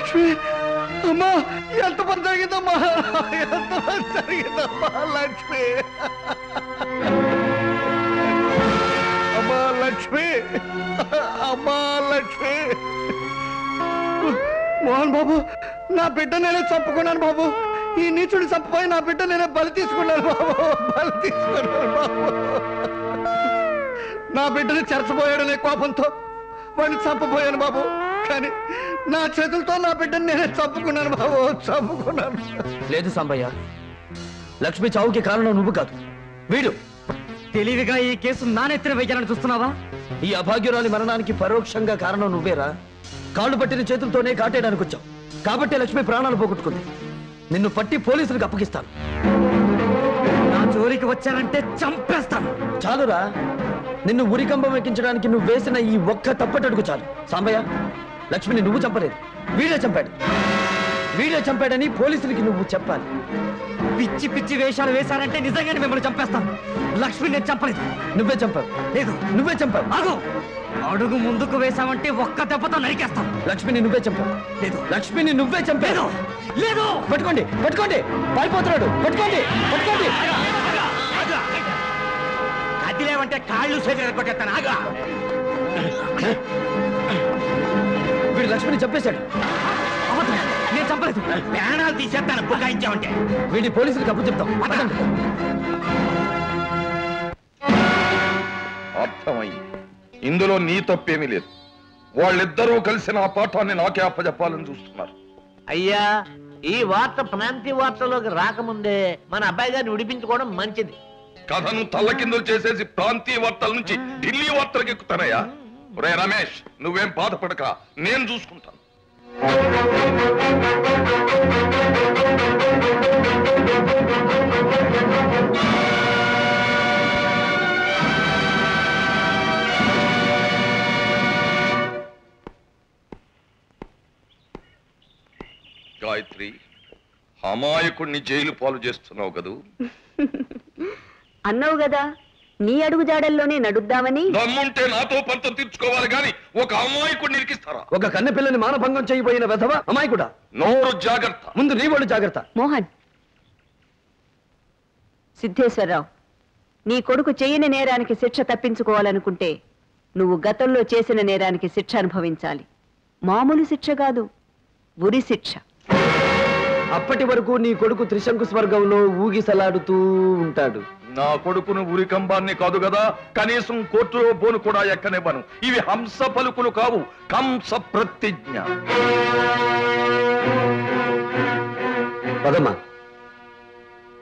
లక్ష్మి అమ్మా ఎంత పని జరిగిందమ్మా ఎంత పని జరిగిందమ్మా లక్ష్మి అమ్మా లక్ష్మి అమ్మా లక్ష్మి మోహన్ బాబు నా బిడ్డ నేనే చంపుకున్నాను బాబు ఈ నీచుడు చంపపోయి నా బిడ్డ నేనే బలి తీసుకున్నాను బాబు బలి తీసుకున్నాను బాబు నా బిడ్డని చెరచబోయాడనే కోపంతో వాడిని చంపబోయాను బాబు కానీ నా చేతులతో నా బిడ్డని నేనే చంపుకున్నాను బాబు చంపుకున్నాను లేదు సాంబయ్య లక్ష్మి చావుకి కారణం నువ్వు కాదు వీడు తెలివిగా ఈ కేసు నానెత్తిన వెయ్యాలని చూస్తున్నావా ఈ అభాగ్యురాలి మరణానికి పరోక్షంగా కారణం నువ్వేరా కాళ్ళు పట్టిన చేతులతోనే కాటేయడానికి వచ్చావు కాబట్టి లక్ష్మి ప్రాణాలు పోగొట్టుకుంది నిన్ను పట్టి పోలీసులకు అప్పగిస్తాను నా జోలికి వచ్చానంటే చంపేస్తాను చాలురా నిన్ను ఉరికంబం ఎక్కించడానికి నువ్వు వేసిన ఈ ఒక్క తప్పటడుగు చాలు సాంబయ్య లక్ష్మిని నువ్వు చంపలేదు వీడే చంపాడు వీడే చంపాడని పోలీసులకి నువ్వు చెప్పాలి పిచ్చి పిచ్చి వేషాలు వేశారంటే నిజంగానే మిమ్మల్ని చంపేస్తాను లక్ష్మి నేను చంపలేదు నువ్వే చంపావు లేదు నువ్వే చంపావు ఆగు అడుగు ముందుకు వేశామంటే ఒక్క దెబ్బతో నరికేస్తాను లక్ష్మిని నువ్వే చంపావు లేదు లక్ష్మిని నువ్వే చంపావు లేదు పట్టుకోండి పట్టుకోండి పారిపోతున్నాడు పట్టుకోండి పట్టుకోండి కదిలేవంటే కాళ్ళు చేతులు కొట్టేస్తాను ఆగా వీడు లక్ష్మిని చంపేశాడు అబద్ధం. నేను చంపలేదు ప్రాణాలు తీసేస్తాను బుకాయించామంటే వీడి పోలీసులకు అప్పు చెప్తాం పదండి. అర్థమైంది ఇందులో నీ తప్పేమీ లేదు వాళ్ళిద్దరూ కలిసి నా పాఠాన్ని నాకే అప్పచెప్పాలని చూస్తున్నారు అయ్యా ఈ వార్త ప్రాంతీయ వార్తలోకి రాకముందే మన అబ్బాయి గారిని విడిపించుకోవడం మంచిది కథను తల్లకిందులు చేసేసి ప్రాంతీయ వార్తల నుంచి ఢిల్లీ వార్తలకు ఎక్కుతానయ్యా రే రమేష్ నువ్వేం బాధపడక నేను చూసుకుంటాను గాయత్రి అమాయకుణ్ణి జైలు పాలు చేస్తున్నావు కదూ అన్నావు కదా నీ అడుగు జాడల్లోనే నడుద్దామని దమ్ముంటే నాతో పంతం తీర్చుకోవాలి గాని ఒక అమాయకుడిని ఇరికిస్తారా ఒక కన్నె పిల్లని మానభంగం చేయబోయిన వెధవ అమాయకుడా నోరు జాగ్రత్త ముందు నీ వాళ్ళు జాగ్రత్త మోహన్ సిద్ధేశ్వరరావు నీ కొడుకు చేయని నేరానికి శిక్ష తప్పించుకోవాలనుకుంటే నువ్వు గతంలో చేసిన నేరానికి శిక్ష అనుభవించాలి మామూలు శిక్ష కాదు ఉరి శిక్ష అప్పటి వరకు నీ కొడుకు త్రిశంకు స్వర్గంలో ఊగిసలాడుతూ ఉంటాడు నా కొడుకును ఉరికంబాన్ని కాదు కదా కనీసం కోర్టులో బోను కూడా ఎక్కనివ్వను ఇవి హంస పలుకులు కావు కంస ప్రతిజ్ఞ పదమ్మా